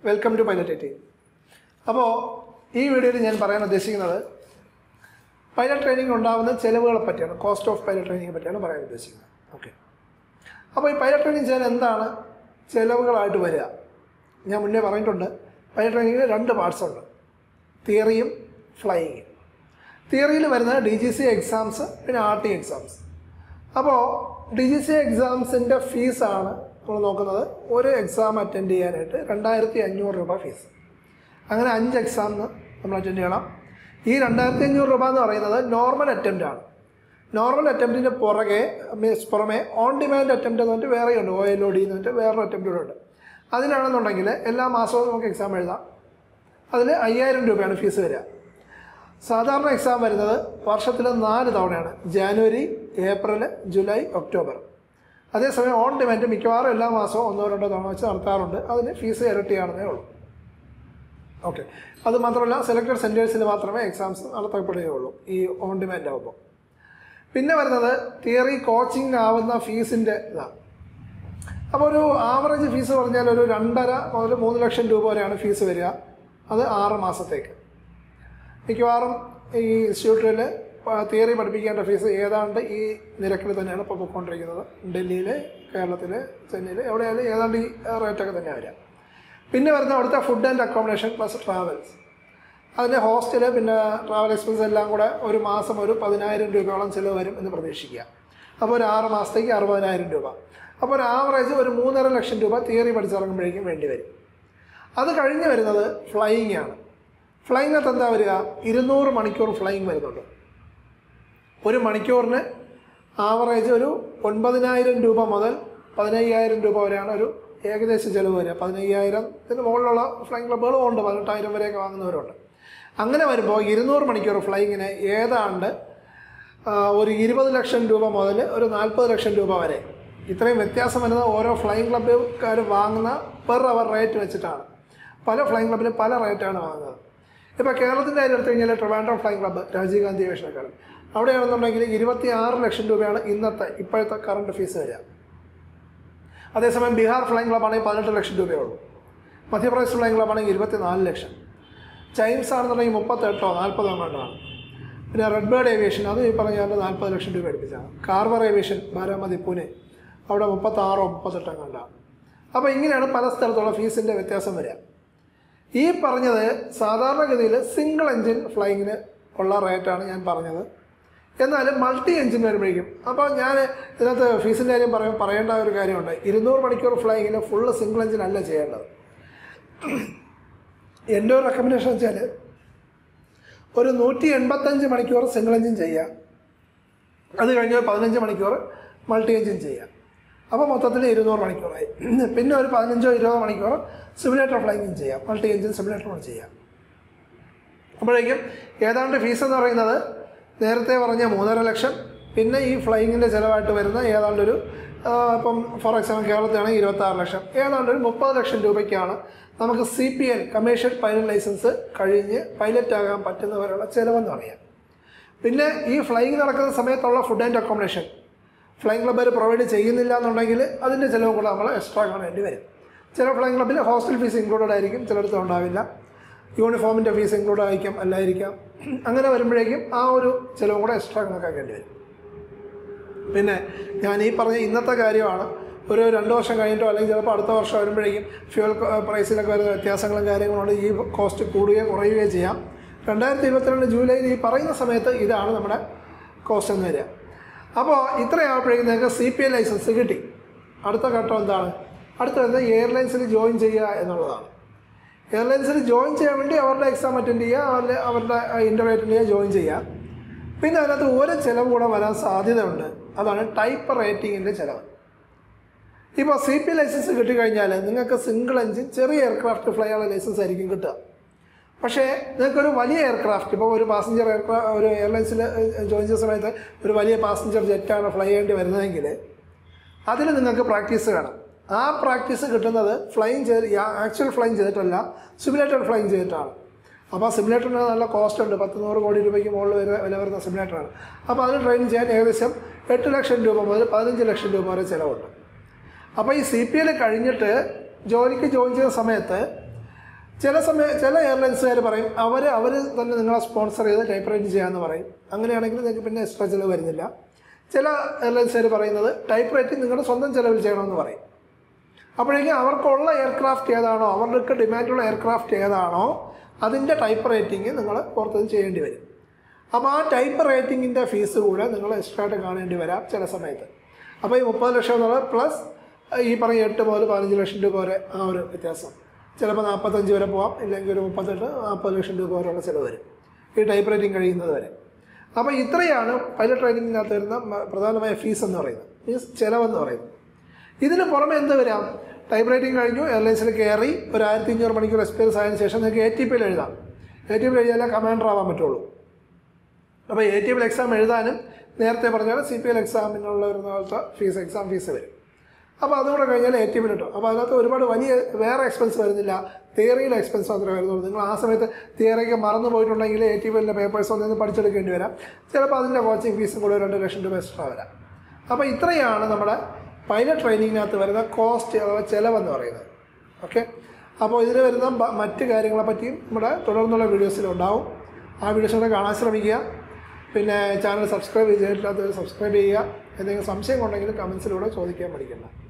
welcome to pilot team അപ്പോൾ ഈ വീഡിയോയിൽ ഞാൻ പറയാൻ ഉദ്ദേശിക്കുന്നത് പൈലറ്റ് ട്രെയിനിങ് ഉണ്ടാകുന്ന ചിലവുകളെ പറ്റിയാണ് കോസ്റ്റ് ഓഫ് പൈലറ്റ് ട്രെയിനിങ്ങിനെ പറ്റിയാണ് പറയാൻ ഉദ്ദേശിക്കുന്നത് ഓക്കെ അപ്പോൾ ഈ പൈലറ്റ് ട്രെയിനിങ് ചെയ്യാൻ എന്താണ് ചിലവുകളായിട്ട് വരിക ഞാൻ മുന്നേ പറഞ്ഞിട്ടുണ്ട് പൈലറ്റ് ട്രെയിനിങ്ങിന് രണ്ട് പാർട്സ് ഉണ്ട് തിയറിയും ഫ്ലൈയിങ് തിയറിയിൽ വരുന്നത് ഡി ജി സി എക്സാംസ് പിന്നെ ആർ ടി എക്സാംസ് അപ്പോൾ ഡി ജി സി എക്സാംസിൻ്റെ ഫീസാണ് നമ്മൾ നോക്കുന്നത് ഒരു എക്സാം അറ്റൻഡ് ചെയ്യാനായിട്ട് രണ്ടായിരത്തി അഞ്ഞൂറ് രൂപ ഫീസ് അങ്ങനെ അഞ്ച് എക്സാമിന് നമ്മൾ അറ്റൻഡ് ചെയ്യണം ഈ രണ്ടായിരത്തി അഞ്ഞൂറ് രൂപ എന്ന് പറയുന്നത് നോർമൽ അറ്റംപ്റ്റ് ആണ് നോർമൽ അറ്റംപ്റ്റിൻ്റെ പുറകെ മീൻസ് പുറമെ ഓൺ ഡിമാൻഡ് അറ്റംപ്റ്റ് എന്ന് പറഞ്ഞിട്ട് വേറെയുണ്ട് ഒ എൽ ഒ ഡി എന്ന് പറഞ്ഞിട്ട് വേറൊരു അറ്റംപ്റ്റ് കൂടെ ഉണ്ട് അതിനാണെന്നുണ്ടെങ്കിൽ എല്ലാ മാസവും നമുക്ക് എക്സാം എഴുതാം അതിൽ അയ്യായിരം രൂപയാണ് ഫീസ് വരിക സാധാരണ എക്സാം വരുന്നത് വർഷത്തിൽ നാല് തവണയാണ് ജാനുവരി ഏപ്രിൽ ജൂലൈ ഒക്ടോബർ അതേസമയം ഓൺ ഡിമാൻഡ് മിക്കവാറും എല്ലാ മാസവും ഒന്നോ രണ്ടോ തവണ വെച്ച് നടത്താറുണ്ട് അതിന് ഫീസ് ഇരട്ടിയാണെന്നേ ഉള്ളൂ ഓക്കെ അത് മാത്രമല്ല സെലക്ടഡ് സെൻറ്റേഴ്സിൽ മാത്രമേ എക്സാംസ് നടത്തപ്പെടുകയുള്ളൂ ഈ ഓൺ ഡിമാൻഡ് ആകുമ്പോൾ പിന്നെ വരുന്നത് തിയറി കോച്ചിങ് ആവുന്ന ഫീസിൻ്റെ ഇതാണ് അപ്പോൾ ഒരു ആവറേജ് ഫീസ് പറഞ്ഞാൽ ഒരു രണ്ടര മുതൽ മൂന്ന് ലക്ഷം രൂപ വരെയാണ് ഫീസ് വരിക അത് ആറ് മാസത്തേക്ക് മിക്കവാറും ഈ ഇൻസ്റ്റിറ്റ്യൂട്ടിൽ തിയറി പഠിപ്പിക്കേണ്ട ഫീസ് ഏതാണ്ട് ഈ നിരക്കിൽ തന്നെയാണ് ഇപ്പോൾ പോയിക്കൊണ്ടിരിക്കുന്നത് ഡൽഹിയിൽ കേരളത്തിൽ ചെന്നൈയിൽ എവിടെയായാലും ഏതാണ്ട് ഈ റേറ്റൊക്കെ തന്നെ വരിക പിന്നെ വരുന്ന അവിടുത്തെ food and accommodation plus travels അതിൻ്റെ ഹോസ്റ്റൽ പിന്നെ ട്രാവൽ എക്സ്പെൻസ് എല്ലാം കൂടെ ഒരു മാസം ഒരു പതിനായിരം രൂപയോളം ചിലവ് വരും എന്ന് പ്രതീക്ഷിക്കുക അപ്പോൾ ഒരു ആറ് മാസത്തേക്ക് അറുപതിനായിരം രൂപ അപ്പോൾ ഒരു ആവറേജ് ഒരു മൂന്നര ലക്ഷം രൂപ തിയറി പഠിച്ചിറങ്ങുമ്പോഴേക്കും വേണ്ടി വരും അത് കഴിഞ്ഞ് വരുന്നത് ഫ്ലൈയിങ് ആണ് ഫ്ലൈയിങ്ങിനകത്ത് എന്താ വരിക ഇരുന്നൂറ് മണിക്കൂർ ഫ്ലൈയിങ് വരുന്നുണ്ട് ഒരു മണിക്കൂറിന് ആവറേജ് ഒരു ഒൻപതിനായിരം രൂപ മുതൽ പതിനയ്യായിരം രൂപ വരെയാണ് ഒരു ഏകദേശ ചിലവ് വരിക പതിനയ്യായിരത്തിന് മുകളിലുള്ള ഫ്ലൈങ് ക്ലബ്ബുകളും ഉണ്ട് പതിനെട്ടായിരം വരെയൊക്കെ വാങ്ങുന്നവരുണ്ട് അങ്ങനെ വരുമ്പോൾ ഇരുന്നൂറ് മണിക്കൂർ ഫ്ലൈങ്ങിന് ഏതാണ്ട് ആ, ഒരു ഇരുപത് ലക്ഷം രൂപ മുതൽ ഒരു നാൽപ്പത് ലക്ഷം രൂപ വരെ ഇത്രയും വ്യത്യാസം വരുന്നത് ഓരോ ഫ്ലൈങ് ക്ലബ്ബുകാർ വാങ്ങുന്ന പെർ അവർ റേറ്റ് വെച്ചിട്ടാണ് പല ഫ്ലൈങ് ക്ലബ്ബിലും പല റേറ്റാണ് വാങ്ങുന്നത് ഇപ്പോൾ കേരളത്തിൻ്റെ കാര്യം എടുത്തു കഴിഞ്ഞാൽ Trivandrum flying club Rajiv Gandhi aviation academy അവിടെയാണെന്നുണ്ടെങ്കിൽ ഇരുപത്തി ആറ് ലക്ഷം രൂപയാണ് ഇന്നത്തെ ഇപ്പോഴത്തെ കറണ്ട് ഫീസ് വരിക അതേസമയം ബീഹാർ ഫ്ലൈങ് ക്ലബ്ബാണെങ്കിൽ പതിനെട്ട് ലക്ഷം രൂപയേ ഉള്ളൂ മധ്യപ്രദേശ് ഫ്ലൈങ് ക്ലബ്ബാണെങ്കിൽ ഇരുപത്തിനാല് ലക്ഷം ചൈംസ് ആണെന്നുണ്ടെങ്കിൽ മുപ്പത്തെട്ടോ നാൽപ്പതോ എങ്ങാണ്ടാണ് പിന്നെ റെഡ് ബേർഡ് ഏവിയേഷൻ അത് ഈ പറഞ്ഞ പോലെ നാൽപ്പത് ലക്ഷം രൂപ എടുപ്പിച്ചാണ് കാർവർ ഏവിയേഷൻ ബാരാമതി പൂനെ അവിടെ മുപ്പത്താറോ മുപ്പത്തെട്ടോ എങ്ങാണ്ടാണ് അപ്പോൾ ഇങ്ങനെയാണ് പല സ്ഥലത്തുള്ള ഫീസിൻ്റെ വ്യത്യാസം വരിക ഈ പറഞ്ഞത് സാധാരണഗതിയിൽ സിംഗിൾ എൻജിൻ ഫ്ലൈങ്ങിന് ഉള്ള റേറ്റാണ് ഞാൻ പറഞ്ഞത് എന്നാൽ മൾട്ടി എൻജിൻ വരുമ്പോഴേക്കും അപ്പോൾ ഞാൻ ഇതിനകത്ത് ഫീസിൻ്റെ കാര്യം പറയ പറയേണ്ട ഒരു കാര്യമുണ്ട് ഇരുന്നൂറ് മണിക്കൂർ ഫ്ലൈങ്ങിന് ഫുള്ള് സിംഗിൾ എൻജിൻ അല്ല ചെയ്യേണ്ടത് എൻ്റെ ഒരു റെക്കമെൻഡേഷൻ വെച്ചാൽ ഒരു നൂറ്റി എൺപത്തഞ്ച് മണിക്കൂർ സിംഗിൾ എൻജിൻ ചെയ്യുക അത് കഴിഞ്ഞ് ഒരു പതിനഞ്ച് മണിക്കൂർ മൾട്ടി എൻജിൻ ചെയ്യുക അപ്പോൾ മൊത്തത്തിൽ ഇരുന്നൂറ് മണിക്കൂറായി പിന്നെ ഒരു പതിനഞ്ചോ ഇരുപതോ മണിക്കൂർ സിമുലേറ്റർ ഫ്ലൈങ്ങിങ് ചെയ്യാം മൾട്ടി എൻജിൻ സിമുലേറ്റർ ചെയ്യാം അപ്പോഴേക്കും ഏതാണ്ട് ഫീസ് എന്ന് പറയുന്നത് നേരത്തെ പറഞ്ഞ മൂന്നര ലക്ഷം പിന്നെ ഈ ഫ്ലൈങ്ങിൻ്റെ ചിലവായിട്ട് വരുന്ന ഏതാണ്ട് ഒരു ആ, ഇപ്പം ഫോർ എക്സാമ്പിൾ കേരളത്തിലാണെങ്കിൽ ഇരുപത്താറ് ലക്ഷം ഏതാണ്ട് ഒരു മുപ്പത് ലക്ഷം രൂപയ്ക്കാണ് നമുക്ക് C P N commercial pilot licence കഴിഞ്ഞ് പൈലറ്റ് ആകാൻ പറ്റുന്നവരുള്ള ചിലവെന്ന് പറയാം പിന്നെ ഈ ഫ്ലൈങ് നടക്കുന്ന സമയത്തുള്ള ഫുഡ് ആൻഡ് അക്കോമഡേഷൻ ഫ്ലൈങ് ക്ലബ്ബർ പ്രൊവൈഡ് ചെയ്യുന്നില്ല എന്നുണ്ടെങ്കിൽ അതിൻ്റെ ചിലവ് കൂടെ നമ്മൾ എക്സ്ട്രാ കാണേണ്ടി വരും ചില ഫ്ലൈങ് ക്ലബ്ബിൽ ഹോസ്റ്റൽ ഫീസ് ഇൻക്ലൂഡഡ് ആയിരിക്കും ചിലയിടത്ത് ഉണ്ടാവില്ല യൂണിഫോമിൻ്റെ ഫീസ് ഇൻക്ലൂഡ് ആയിരിക്കും അല്ലായിരിക്കാം അങ്ങനെ വരുമ്പോഴേക്കും ആ ഒരു ചിലവും കൂടെ എക്സ്ട്രാ കണക്കാക്കേണ്ടി വരും പിന്നെ ഞാൻ ഈ പറഞ്ഞ ഇന്നത്തെ കാര്യമാണ് ഒരു രണ്ട് വർഷം കഴിഞ്ഞിട്ടോ അല്ലെങ്കിൽ ചിലപ്പോൾ അടുത്ത വർഷം വരുമ്പോഴേക്കും ഫ്യൂൽ പ്രൈസിലൊക്കെ വരുന്ന വ്യത്യാസങ്ങളും കാര്യങ്ങളുണ്ട് ഈ കോസ്റ്റ് കൂടുകയോ കുറയുകയോ ചെയ്യാം രണ്ടായിരത്തി ഇരുപത്തിരണ്ട് ജൂലൈയിൽ ഈ പറയുന്ന സമയത്ത് ഇതാണ് നമ്മുടെ കോസ്റ്റ് എന്ന് വരിക അപ്പോൾ ഇത്രയാകുമ്പോഴേക്കും നിങ്ങൾക്ക് സി പി എൽ ലൈസൻസ് കിട്ടി അടുത്ത ഘട്ടം എന്താണ് അടുത്ത വരുന്നത് എയർലൈൻസിൽ ജോയിൻ ചെയ്യുക എന്നുള്ളതാണ് എയർലൈൻസിൽ ജോയിൻ ചെയ്യാൻ വേണ്ടി അവരുടെ എക്സാം അറ്റൻഡ് ചെയ്യുക അവരുടെ അവരുടെ ഇൻ്റർവ്യൂ അറ്റൻഡ് ചെയ്യുക ജോയിൻ ചെയ്യുക പിന്നെ അതിനകത്ത് ഒരു ചിലവ് കൂടെ വരാൻ സാധ്യതയുണ്ട് അതാണ് ടൈപ്പ് റേറ്റിങ്ങിൻ്റെ ചിലവ് ഇപ്പോൾ സി പി ലൈസൻസ് കിട്ടിക്കഴിഞ്ഞാൽ നിങ്ങൾക്ക് സിംഗിൾ എഞ്ചിൻ ചെറിയ എയർക്രാഫ്റ്റ് ഫ്ലൈ ഉള്ള ലൈസൻസ് ആയിരിക്കും കിട്ടുക പക്ഷേ നിങ്ങൾക്കൊരു വലിയ എയർക്രാഫ്റ്റ് ഇപ്പോൾ ഒരു പാസഞ്ചർ എയർക്രാ ഒരു എയർലൈൻസിൽ ജോയിൻ ചെയ്യുന്ന സമയത്ത് ഒരു വലിയ പാസഞ്ചർ ജെറ്റാണ് ഫ്ലൈ ചെയ്യേണ്ടി വരുന്നതെങ്കിൽ അതിൽ നിങ്ങൾക്ക് പ്രാക്ടീസ് വേണം ആ പ്രാക്ടീസ് കിട്ടുന്നത് ഫ്ലൈങ് ചെയ്ത് ആക്ച്വൽ ഫ്ലൈങ് ചെയ്തിട്ടല്ല സിമുലേറ്റഡ് ഫ്ലൈങ് ചെയ്തിട്ടാണ് അപ്പോൾ സിമുലേറ്ററിന് നല്ല കോസ്റ്റ് ഉണ്ട് പത്ത് നൂറ് കോടി രൂപയ്ക്ക് മുകളിൽ വരെ വില വരുന്ന സിമുലേറ്ററാണ് അപ്പോൾ അതിന് ട്രെയിൻ ചെയ്യാൻ ഏകദേശം എട്ട് ലക്ഷം രൂപ മുതൽ പതിനഞ്ച് ലക്ഷം രൂപ വരെ ചിലവുണ്ട് അപ്പോൾ ഈ സി പി എൽ കഴിഞ്ഞിട്ട് ജോലിക്ക് ജോയിൻ ചെയ്യുന്ന സമയത്ത് ചില സമയം ചില എയർലൈൻസുകാർ പറയും അവർ അവർ തന്നെ നിങ്ങളെ സ്പോൺസർ ചെയ്ത് ടൈപ്പ് റൈറ്റിംഗ് ചെയ്യാമെന്ന് പറയും അങ്ങനെയാണെങ്കിൽ നിങ്ങൾക്ക് പിന്നെ എക്സ്ട്രാ ചിലവ് വരുന്നില്ല ചില എയർലൈൻസുകാർ പറയുന്നത് ടൈപ്പ് റൈറ്റിംഗ് നിങ്ങളുടെ സ്വന്തം ചിലവിൽ ചെയ്യണമെന്ന് പറയും അപ്പോഴേക്കും അവർക്കുള്ള എയർക്രാഫ്റ്റ് ഏതാണോ അവർക്ക് ഡിമാൻഡുള്ള എയർക്രാഫ്റ്റ് ഏതാണോ അതിൻ്റെ ടൈപ്പ് റേറ്റിംഗ് നിങ്ങൾ പുറത്തുനിന്ന് ചെയ്യേണ്ടി വരും അപ്പോൾ ആ ടൈപ്പ് റേറ്റിങ്ങിൻ്റെ ഫീസ് കൂടെ നിങ്ങൾ എക്സ്ട്രാ ആയിട്ട് കാണേണ്ടി വരാം ചില സമയത്ത് അപ്പോൾ ഈ മുപ്പത് ലക്ഷം എന്നുള്ളത് പ്ലസ് ഈ പറഞ്ഞ എട്ട് മുതൽ പതിനഞ്ച് ലക്ഷം രൂപ വരെ ആ ഒരു വ്യത്യാസം ചിലപ്പോൾ നാൽപ്പത്തഞ്ച് വരെ പോവാം ഇല്ലെങ്കിൽ ഒരു മുപ്പത്തെട്ട് നാൽപ്പത് ലക്ഷം രൂപ വരെയുള്ള ചിലവ് വരും ഈ ടൈപ്പ് റേറ്റിംഗ് കഴിയുന്നത് വരെ അപ്പോൾ ഇത്രയാണ് പൈലറ്റ് ട്രെയിനിങ്ങിനകത്ത് വരുന്ന മ- പ്രധാനമായ ഫീസ് എന്ന് പറയുന്നത് മീൻസ് ചിലവെന്ന് പറയുന്നത് ഇതിന് പുറമെ എന്ത് വരാം ടൈപ്പ് റൈറ്റിംഗ് കഴിഞ്ഞു എയർലൈൻസിൽ കയറി ഒരു ആയിരത്തി അഞ്ഞൂറ് മണിക്കൂർ എക്സ്പീരിയൻസ് ആയതിനു ശേഷം നിങ്ങൾക്ക് എ ടി പിയിൽ എഴുതാം എ ടി പിയിൽ എഴുതിയാലേ കമാൻഡർ ആവാൻ പറ്റുള്ളൂ അപ്പോൾ എ ടി പിയിൽ എക്സാം എഴുതാനും നേരത്തെ പറഞ്ഞാൽ സി പി എൽ എക്സാമിനുള്ള ഒരു പോലത്തെ ഫീസ് എക്സാം ഫീസ് വരും അപ്പോൾ അതുകൂടെ കഴിഞ്ഞാൽ എ ടി പിയിൽ കിട്ടും അപ്പോൾ അതിനകത്ത് ഒരുപാട് വലിയ വേറെ എക്സ്പെൻസ് വരുന്നില്ല തിയറിയിലെ എക്സ്പെൻസ് മാത്രമേ വരുന്നുള്ളൂ നിങ്ങൾ ആ സമയത്ത് തിയറിയൊക്കെ മറന്നു പോയിട്ടുണ്ടെങ്കിൽ എ ടി പിയിലെ പേപ്പേഴ്സ് ഒന്നും പഠിച്ചെടുക്കേണ്ടി വരാം ചിലപ്പോൾ അതിൻ്റെ കോച്ചിങ് ഫീസും കൂടെ രണ്ട് ലക്ഷം രൂപ എക്സ്ട്രാ വരാം അപ്പോൾ ഇത്രയാണ് നമ്മുടെ പൈലറ്റ് ട്രെയിനിങ്ങിനകത്ത് വരുന്ന കോസ്റ്റ് അഥവാ ചിലവെന്ന് പറയുന്നത് ഓക്കെ അപ്പോൾ ഇതിൽ വരുന്ന ബ- മറ്റ് കാര്യങ്ങളെ പറ്റിയും നമ്മുടെ തുടർന്നുള്ള വീഡിയോസിലുണ്ടാവും ആ വീഡിയോസിലൂടെ കാണാൻ ശ്രമിക്കുക പിന്നെ ചാനൽ സബ്സ്ക്രൈബ് ചെയ്തിട്ടില്ലാത്തവർ സബ്സ്ക്രൈബ് ചെയ്യുക എന്തെങ്കിലും സംശയം ഉണ്ടെങ്കിൽ കമൻസിലൂടെ ചോദിക്കാൻ പഠിക്കണ്ട